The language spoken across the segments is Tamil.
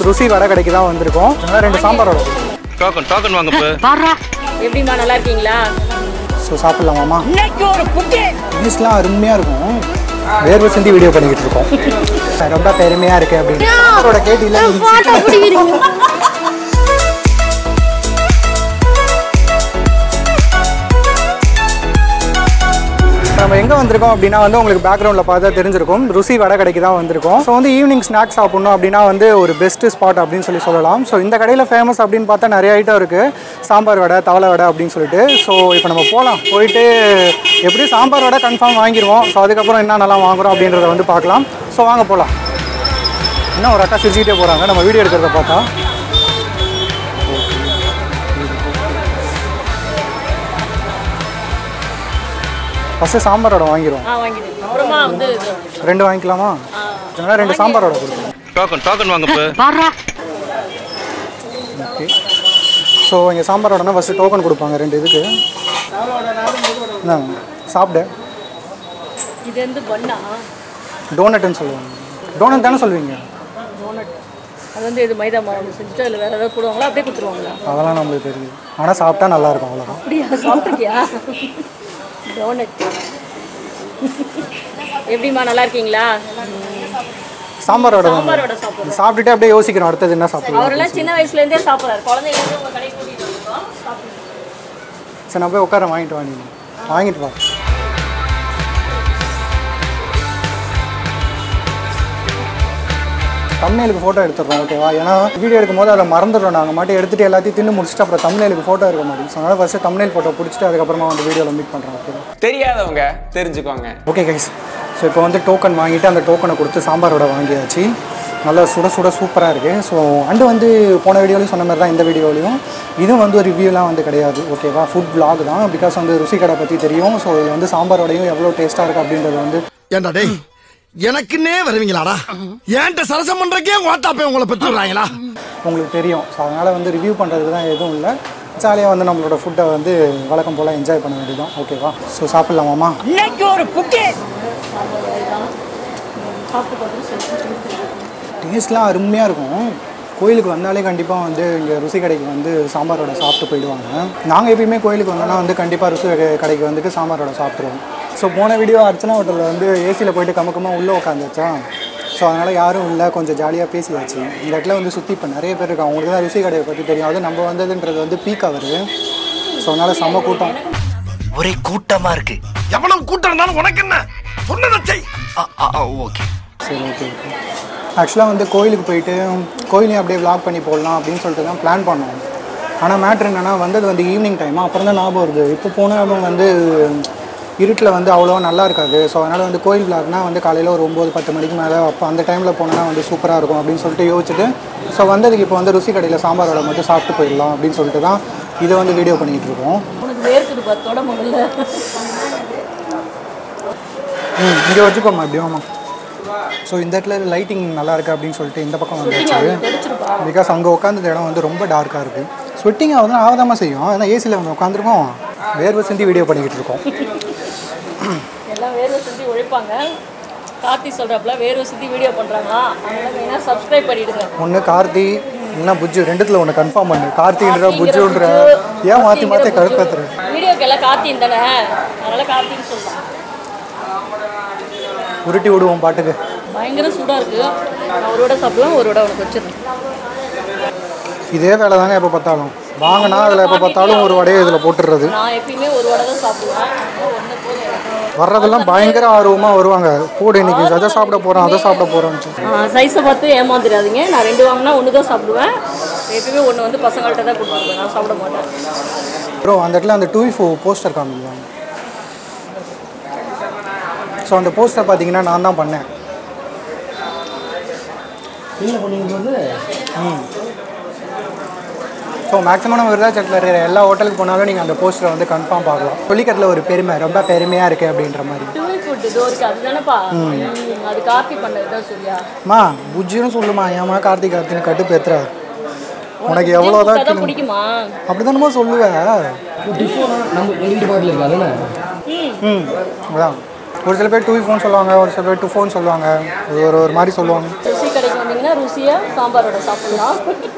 ருசி வடை கடைக்கு தான் வந்திருக்கோம் அதனால ரெண்டு சாம்பார் வடை டோக்கன் டோக்கன் வாங்க இப்போ எப்படிம்மா நல்லா இருக்கீங்களா ஸோ சாப்பிட்லாமாம்மா டேஸ்ட்லாம் அருமையாக இருக்கும் வேர்வை சிந்தி வீடியோ பண்ணிக்கிட்டு இருக்கோம் ரொம்ப பெருமையாக இருக்கு அப்படின்னு சாம்பாரோட கேட்டில நம்ம எங்கே வந்திருக்கோம் அப்படின்னா வந்து உங்களுக்கு பேக்ரவுண்டில் பார்த்தா தெரிஞ்சிருக்கும் ருசி வடை கடைக்கு தான் வந்திருக்கோம் ஸோ வந்து ஈவினிங் ஸ்நாக்ஸ் சாப்பிட்ணும் அப்படின்னா வந்து ஒரு பெஸ்ட் ஸ்பாட் அப்படின்னு சொல்லி சொல்லலாம் ஸோ இந்த கடையில் ஃபேமஸ் அப்படின்னு பார்த்தா நிறைய ஐட்டம் இருக்குது சாம்பார் வடை தவளை வடை அப்படின்னு சொல்லிட்டு ஸோ இப்போ நம்ம போகலாம் போயிட்டு எப்படி சாம்பார் வடை கன்ஃபார்ம் வாங்கிடுவோம் ஸோ அதுக்கப்புறம் என்னென்னலாம் வாங்குறோம் அப்படின்றத வந்து பார்க்கலாம் ஸோ வாங்க போகலாம் இன்னும் ஒரு அக்கா சிரிச்சுக்கிட்டே போகிறாங்க நம்ம வீடியோ எடுக்கிறத பார்த்தா ஃபஸ்ட்டு சாம்பார் வடை வாங்கிடுவோம் ஆ வாங்கிடுங்க அப்புறமா வந்து இது ரெண்டு வாங்கிக்கலாமா அதனால ரெண்டு சாம்பார் வடை கொடுத்துருவோம் டோக்கன் டோக்கன் வாங்க இப்போ ஓகே ஸோ இங்கே சாம்பார் வடைனா ஃபஸ்ட்டு டோக்கன் கொடுப்பாங்க ரெண்டு இதுக்கு இந்தாங்க சாப்பிடு இது வந்து பண்ணா டோனட்டுன்னு சொல்லுவாங்க டோனட் தானே சொல்லுவீங்க டோனட் அது வந்து இது மைதா மாவு செஞ்சுட்டு அதில் வேறு ஏதாவது போடுவாங்களா அப்படியே கொடுத்துருவாங்களா அதெல்லாம் நம்மளுக்கு தெரியும் ஆனால் சாப்பிட்டா நல்லாயிருக்கும் அவ்வளோதான் அப்படியா சாப்பிட்டுருக்கியா டோனட் எப்படிம்மா நல்லா இருக்கீங்களா சாம்பார் வடை தான் சாம்பாரோட சாப்பிடுறோம் சாப்பிட்டுட்டு அப்படியே யோசிக்கிறோம் அடுத்தது என்ன சாப்பிடலாம் அவரெல்லாம் சின்ன வயசுலேருந்தே சாப்பிட்றாரு குழந்தைங்க உங்கள் கடைக்கு கூட்டிகிட்டு வந்துருக்கோம் சாப்பிடுங்க சரி நான் போய் உட்கார வாங்கிட்டு வா நீ வாங்கிட்டு வா தம்னேலுக்கு ஃபோட்டோ எடுத்துடுறோம் ஓகேவா ஏன்னா வீடியோ எடுக்கும் போது அதில் மறந்துடுறோம் நாங்கள் மட்டும் எடுத்துட்டு எல்லாத்தையும் தின்னு முடிச்சுட்டு அப்புறம் தம்னேலுக்கு ஃபோட்டோ எடுக்க மாட்டேங்குது ஸோ அதனால் ஃபஸ்ட்டு தம்னேல் ஃபோட்டோ பிடிச்சிட்டு அதுக்கப்புறமா வந்து வீடியோவில் மீட் பண்ணுறோம் ஓகே தெரியாதவங்க தெரிஞ்சுக்கோங்க ஓகே கைஸ் ஸோ இப்போ வந்து டோக்கன் வாங்கிட்டு அந்த டோக்கனை கொடுத்து சாம்பாரோட வாங்கியாச்சு நல்லா சுட சுட சூப்பராக இருக்குது ஸோ அண்டு வந்து போன வீடியோலையும் சொன்ன மாதிரி தான் இந்த வீடியோலையும் இதுவும் வந்து ஒரு ரிவ்யூலாம் வந்து கிடையாது ஓகேவா ஃபுட் vlog தான் பிகாஸ் வந்து ருசி கடை பற்றி தெரியும் ஸோ இதில் வந்து சாம்பாரோடையும் எவ்வளோ டேஸ்ட்டாக இருக்குது அப்படின்றது வந்து ஏண்டா டேய் எனக்குன்னே வருவீங்களாடா ஏன்ட்ட சரசம் பண்றக்கே ஓட்டாப்பே உங்களை பெற்றுறாங்களா உங்களுக்கு தெரியும் ஸோ அதனால் வந்து ரிவ்யூ பண்ணுறதுக்கு தான் எதுவும் இல்லை ஜாலியாக வந்து நம்மளோட ஃபுட்டை வந்து வழக்கம் போல் என்ஜாய் பண்ண வேண்டியதுதான் ஓகேவா ஸோ சாப்பிட்லாமாம்மா டேஸ்ட்லாம் அருமையாக இருக்கும் கோயிலுக்கு வந்தாலே கண்டிப்பாக வந்து இங்கே ருசி கடைக்கு வந்து சாம்பாரோட சாப்பிட்டு போயிடுவாங்க நாங்கள் எப்பயுமே கோயிலுக்கு வந்தோம்னா வந்து கண்டிப்பாக ருசி கடை- கடைக்கு வந்துட்டு சாம்பாரோட சாப்பிட்ருவோம் ஸோ போன வீடியோ அர்ச்சனா ஹோட்டலில் வந்து ஏசியில் போயிட்டு கமக்கமாக உள்ளே உட்காந்துச்சா ஸோ அதனால் யாரும் இல்லை கொஞ்சம் ஜாலியாக பேசியாச்சு இந்த இடத்துல வந்து சுற்றி இப்போ நிறைய பேர் இருக்காங்க அவங்களுக்கு தான் ருசி கடையை பற்றி தெரியும் அது நம்ம வந்ததுன்றது வந்து பீக் வருது ஸோ அதனால் செம்ம கூட்டம் ஒரே கூட்டமா இருக்கு எவ்வளவு கூட்டம் இருந்தாலும் உனக்கு என்ன சொன்னதை செய் ஓகே சரி ஓகே ஓகே ஆக்சுவலாக வந்து கோயிலுக்கு போயிட்டு கோயிலையும் அப்படியே vlog பண்ணி போடலாம் அப்படின்னு சொல்லிட்டு தான் பிளான் பண்ணோம் ஆனால் மேட்ரு என்னென்னா வந்தது வந்து ஈவினிங் டைம் அப்புறம் தான் ஞாபகம் வருது இப்போ போனால் வந்து இருட்டில் வந்து அவ்வளோவா நல்லா இருக்காது ஸோ அதனால் வந்து கோயில் vlogனா வந்து காலையில் ஒரு ஒம்பது பத்து மணிக்கு மேலே அப்போ அந்த டைமில் போனோன்னா வந்து சூப்பராக இருக்கும் அப்படின்னு சொல்லிட்டு யோசிச்சுட்டு ஸோ வந்ததுக்கு இப்போ வந்து ருசி கடையில் சாம்பார் வடை மட்டும் சாப்பிட்டு போயிடலாம் அப்படின்னு சொல்லிட்டு தான் இதை வந்து வீடியோ பண்ணிகிட்டு இருக்கோம் உனக்கு வேர்க்குது பத்தோட முதல்ல ம் இங்கே வச்சுக்கோமா எப்படியோமா ஸோ இந்த இடத்துல லைட்டிங் நல்லா இருக்கு அப்படின்னு சொல்லிட்டு இந்த பக்கம் வந்துச்சு பிகாஸ் அங்கே உட்காந்த இடம் வந்து ரொம்ப டார்க்காக இருக்குது ஸ்வெட்டிங் ஆகுதுன்னா ஆகாதாம செய்யும் ஏன்னா ஏசியில் வந்து உட்காந்துருக்கோம் வேர்வை சிந்தி வீடியோ பண்ணிக்கிட்டு இருக்கோம் எல்லாம் வேர்வை சுற்றி உழைப்பாங்க கார்த்தி சொல்கிறப்பல வேர்வை சுற்றி வீடியோ பண்ணுறாங்களா அதனால் மெயினாக சப்ஸ்கிரைப் பண்ணிவிடுங்க ஒன்று கார்த்தி இல்லைன்னா புஜ்ஜு ரெண்டுத்தில் ஒன்று கன்ஃபார்ம் பண்ணு கார்த்தின்ற புஜ்ஜுன்ற ஏன் மாற்றி மாற்றி கருப்பத்துறேன் வீடியோக்கு எல்லாம் கார்த்தின் தானே அதனால் கார்த்தின்னு சொல்லலாம் உருட்டி விடுவோம் பாட்டுக்கு பயங்கர சூடாக இருக்குது நான் ஒரு விட சாப்பிடுவேன் ஒரு விட உனக்கு வச்சிருந்தேன் இதே வேலை தாங்க எப்போ பார்த்தாலும் வாங்கினா அதில் எப்போ பார்த்தாலும் ஒரு வடையை இதில் போட்டுடுறது நான் எப்பயுமே ஒரு வடை தான் சாப்பிடுவேன் ஒன்று போதும் எனக்கு. வர்றதெல்லாம் பயங்கர ஆர்வமாக வருவாங்க போடு இன்னைக்கு அதை சாப்பிட போகிறோம் அதை சாப்பிட போகிறோம்னு சைஸை பார்த்து ஏமாந்துடாதீங்க நான் ரெண்டு வாங்கினா ஒன்று தான் சாப்பிடுவேன் எப்பயுமே ஒன்று வந்து பசங்கள்கிட்ட தான் கொடுத்துருவேன் நான் சாப்பிட மாட்டேன் ப்ரோ அந்த இடத்துல அந்த டூ ஃபோ போஸ்டர் காமிக்கலாம் ஸோ அந்த போஸ்டர் பார்த்தீங்கன்னா நான் தான் பண்ணேன் ம் ஸோ மேக்ஸிமம் நம்ம விருதாச்சலத்தில் இருக்கிற எல்லா ஹோட்டலுக்கு போனாலும் நீங்கள் அந்த போஸ்டரை வந்து கன்ஃபார்ம் பார்க்கலாம் சொல்லிக்கட்டில் ஒரு பெருமை ரொம்ப பெருமையாக இருக்குது அப்படின்ற மாதிரி டூல் ஃபுட் இதோ இருக்கு அதுதானப்பா ம், அது காப்பி பண்ணது தான் சரியா மா புஜ்ஜின்னு சொல்லுமா ஏமா கார்த்திக் கார்த்தின்னு கட்டு பேத்துற உனக்கு எவ்வளோதான் அதான் பிடிக்குமா அப்படி தானமா சொல்லுவேன் ம் அதான் ஒரு சில பேர் டூ ஃபோன் சொல்லுவாங்க ஒரு சில பேர் டூ ஃபோன் சொல்லுவாங்க இது ஒரு ஒரு மாதிரி சொல்லுவாங்க ருசி கடைக்கு வந்து வந்தீங்கன்னா ருசியாக சாம்பாரோட சாப்பிடலாம்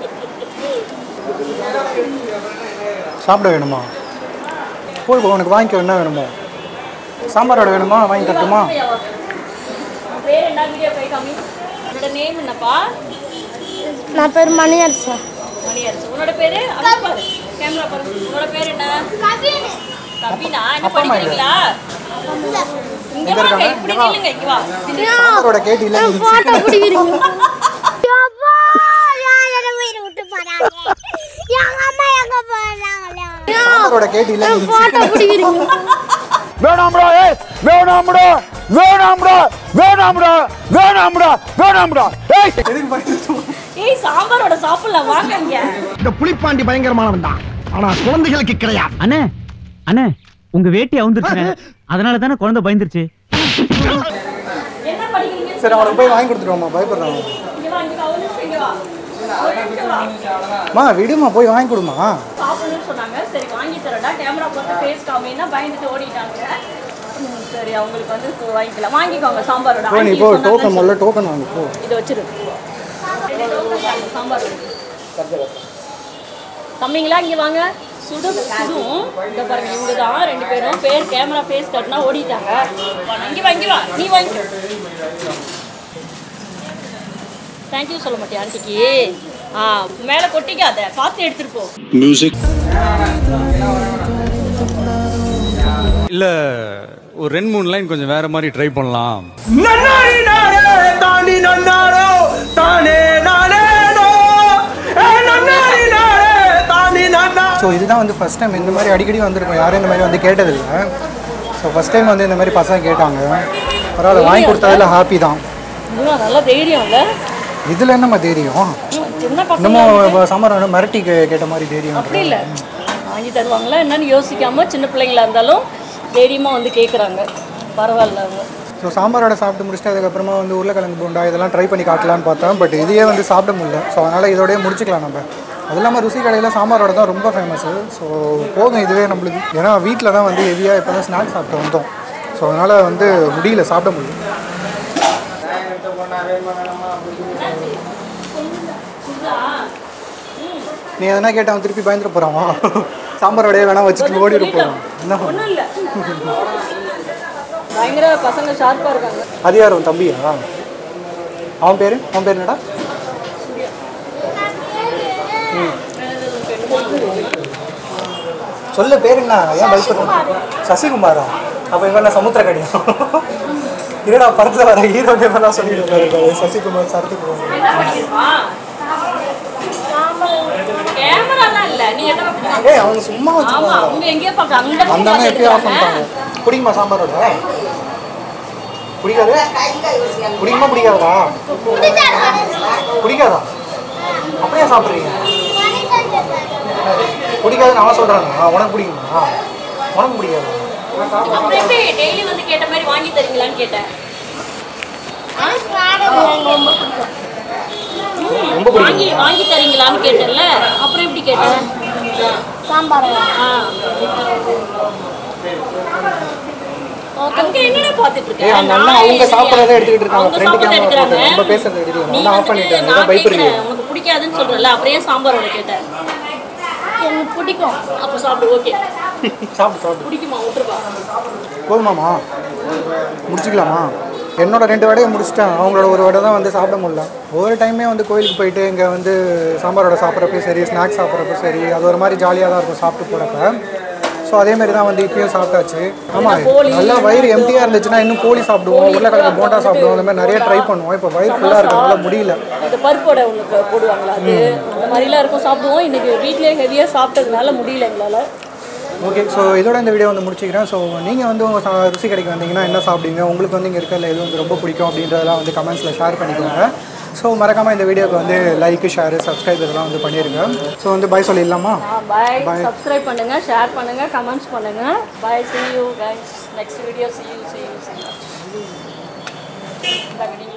சாப்பிட வேணுமா போய் போ, உனக்கு வாங்கிக்க என்ன வேணுமோ சாம்பாரோட வேணுமா வாங்கி தரட்டுமா உன் பேர் என்ன வீடியோ போய் காமி உன்னோட நேம் என்னப்பா நான் பேர் மணியரசன் மணியரசு உன்னோட பேரு அங்க பாரு கேமரா பாரு உன்னோட பேர் என்ன கவினா என்ன அப்பா அம்மா படிக்கிறீங்களா இங்க எங்க வாங்க இருக்காங்க? இப்படி இங்க வா. நில்லுங்க இங்க வா சாம்பாரோட கேட்டு இல்லை நீ போட்டோ பிடிக்கிறீங்க அப்பா, நான் என்னை உயிரை விட்டு போறாங்க. எங்க அம்மா எங்க போறாங்களே? சாம்பாரோட கேட்டு இல்லை நீ போட்டோ பிடிக்கிறீங்க வேணாம்டா ஏய் வேணாம்டா வேணாம்டா வேணாம்டா வேணாம்டா வேணாம்டா ஏய் எதுக்கு பயந்துட்டு ஏய் சாம்பாரோட சாப்பிடலாம் வாங்க இங்க இந்த புலிப்பாண்டி பயங்கரமானவன் தான் ஆனா குழந்தைகளுக்கு கிடையாது அண்ணே அண்ணே உங்க வேட்டி அவுந்துருச்சுண்ணே அதனால தானே குழந்தை பயந்துருச்சு என்ன படிக்கிறீங்க சரி அவனுக்கு போய் வாங்கி கொடுத்துருவோம்மா பயப்படுறான் இங்க வா இங்க வா ஒரு நிமிஷம் இங்க வா ஒரு நிமிஷம் வா அம்மா விடுமா போய் வாங்கி கொடுமா சாப்பிடணும்னு சொன்னாங்க சரி வாங்கி தரடா கேமரா பார்த்து ஃபேஸ் காமின்னா பயந்துட்டு ஓடிட்டாங்க ம், சரி அவங்களுக்கு வந்து இப்போ வாங்கிக்கலாம் வாங்கிக்கோங்க சாம்பாரோட போ நீ ஆண்டி போ சொன்னாங்கன்னு டோக்கன் சொல்லு. முதல்ல டோக்கன் வாங்கு போ இதை வச்சிரு ரெண்டு token தாங்க, சாம்பார் தம்பிங்களா இங்க வாங்க சுடு சுடும் இந்த பாருங்க இவங்க தான் ரெண்டு பேரும் பேர் கேமரா ஃபேஸ் கட்டினா ஓடிட்டாங்க வா, இங்க வா இங்க வா நீ வாங்கிக்கோ தேங்க்யூ சொல்ல மாட்டியா ஆண்டிக்கு ஆ மேலே கொட்டிக்காத பார்த்து எடுத்துட்டு போ இல்ல ஒரு ரெண்டு மூணு லைன் கொஞ்சம் வேற மாதிரி ட்ரை பண்ணலாம் ஸோ இதுதான் வந்து ஃபஸ்ட் டைம் இந்த மாதிரி அடிக்கடி வந்திருக்கோம் யாரும் இந்த மாதிரி வந்து கேட்டதில்லை ஸோ ஃபஸ்ட் டைம் வந்து இந்த மாதிரி பசங்க கேட்டாங்க பரவாயில்ல வாங்கி கொடுத்ததில் ஹாப்பி தான் இன்னும் நல்ல தைரியம் இல்ல இதில் என்னம்மா தெரியும் ம், சின்ன பசங்க இன்னமும் சம்மர் வந்து மிரட்டி கே- கேட்ட மாதிரி தெரியும் அப்படி இல்லை வாங்கி தருவாங்களா என்னன்னு யோசிக்காம சின்ன பிள்ளைங்களா இருந்தாலும் தைரியமா வந்து கேட்குறாங்க பரவாயில்ல அவங்க ஸோ சாம்பாரோட சாப்பிட்டு முடிச்சுட்டு அதுக்கப்புறமா வந்து உருளைக்கிழங்கு போண்டா இதெல்லாம் ட்ரை பண்ணி காட்டலான்னு பார்த்தேன் பட் இதையே வந்து சாப்பிட முடியல ஸோ அதனால் இதோடய முடிச்சுக்கலாம் நம்ம அது இல்லாமல் ருசி கடையில் சாம்பாரோட தான் ரொம்ப ஃபேமஸ் ஸோ போதும் இதுவே நம்மளுக்கு ஏன்னா வீட்டில் தான் வந்து ஹெவியாக இப்போ தான் ஸ்நாக்ஸ் சாப்பிட்டு வந்தோம் ஸோ அதனால் வந்து முடியல சாப்பிட முடியல நீ எதனா கேட்டு அவன் திருப்பி பயந்துட போகிறான் சாம்பாரோடய வேணா வச்சுட்டு ஓடிட்டு போகிறான் என்ன ஒன்றும் இல்லை பயங்கர பசங்க ஷார்ப்பாக இருக்காங்க அது யார் உன் தம்பியா அவன் பேர் அவன் பேர் என்னடா ம். சொல்லு பேர் என்ன ஏன் பயப்படுற சசிகுமாரா அப்போ இவன் சமுத்திரக்கடியா இருடா படத்தில் வர ஹீரோ நேமெல்லாம் சொல்லிட்டு சசிகுமார் சரத்துக்குமார் என்ன பண்ணிருப்பா கேமராலாம் இல்லை நீ என்ன பண்ணுற? ஏய் அவங்க சும்மா ஆமா வச்சுருவாங்க அவங்க எங்கேயோ பார்க்க அந்த அந்த அண்ணன் எப்பயும் ஆஃப் பண்ணிட்டாங்க பிடிக்குமா சாம்பாரோட பிடிக்காது பிடிக்குமா பிடிக்காதா பிடிக்காதா அப்படியே சாப்பிட்றீங்க பிடிக்காதுன்னு அவன் சொல்கிறாங்க உனக்கு பிடிக்குமா உனக்கு பிடிக்காதா அப்புறம் எப்படி டெய்லி வந்து கேட்ட மாதிரி வாங்கி தரீங்களான்னு கேட்டேன் ரொம்ப பிடிக்கும் வாங்கி வாங்கி தரீங்களான்னு கேட்டேன்ல அப்புறம் எப்படி கேட்டேன் சாம்பார் ஆ அங்க என்னடா பாத்துட்டு இருக்க ஏய், அந்த அண்ணன் அவங்க சாப்பிடுறதை எடுத்துக்கிட்டு இருக்காங்க. அவங்க friend சாப்பிடுறதை camera எடுக்கிறாங்க. போட்டு ரொம்ப பேசுறதை எடுக்கிறாங்க. நீ அண்ணா off வந்துட்டு பண்ணிட்டாங்க. நான் அதான் பயப்படுறீங்க. கேட்கிறேன், உனக்கு பிடிக்காதுன்னு சொல்றல அப்புறம் ஏன் சாம்பாரோட கேட்டேன் எனக்கு பிடிக்கும் அப்ப சாப்பிடு ஓகே சாப்பிடு சாப்பிடு பிடிக்குமா விட்டுருப்பா போதுமாமா முடிச்சுக்கலாமா என்னோட ரெண்டு வடையை முடிச்சிட்டேன் அவங்களோட ஒரு வடை தான் வந்து சாப்பிட முடியல ஒவ்வொரு டைமே வந்து கோயிலுக்கு போயிட்டு இங்கே வந்து சாம்பாரோட சாப்பிட்றப்ப சரி ஸ்நாக்ஸ் சாப்பிட்றப்ப சரி அது ஒரு மாதிரி ஜாலியாக தான் இருக்கும் சாப்பிட்டு போகிறப்ப ஸோ அதே மாதிரி தான் வந்து இப்பயும் சாப்பிட்டாச்சு ஆமாம் கோழி, நல்லா வயிறு எம்டியாக இருந்துச்சுன்னா இன்னும் கோழி சாப்பிடுவோம் உருளைக்கிழங்கு போண்டா சாப்பிடுவோம் அந்த மாதிரி நிறைய ட்ரை பண்ணுவோம் இப்போ வயிறு ஃபுல்லாக இருக்கிறதுனால முடியல இந்த பருப்போட ஒன்று போடுவாங்களா அது அந்த மாதிரிலாம் இருக்கும் சாப்பிடுவோம் இன்னைக்கு வீட்லயே ஹெவியாக சாப்பிட்டதுனால முடியல எங்களால் ஓகே ஸோ இதோட இந்த வீடியோ வந்து முடிச்சுக்கிறேன் ஸோ நீங்கள் வந்து உங்கள் சா- ருசி கடைக்கு வந்தீங்கன்னா என்ன சாப்பிடுவீங்க உங்களுக்கு வந்து இங்கே இருக்கிறதுல எது வந்து ரொம்ப பிடிக்கும் அப்படின்றதெல்லாம் வந்து கமெண்ட்ஸில் ஷேர் பண்ணிக்கோங்க ஸோ மறக்காமல் இந்த வீடியோக்கு வந்து லைக் ஷேர் சப்ஸ்கிரைப் இதெல்லாம் வந்து பண்ணிடுங்க ஸோ வந்து பாய் சொல்லிடலாமா பாய் சப்ஸ்கிரைப் பண்ணுங்க ஷேர் பண்ணுங்க கமெண்ட்ஸ் பண்ணுங்க bye see you guys next video see you see you see you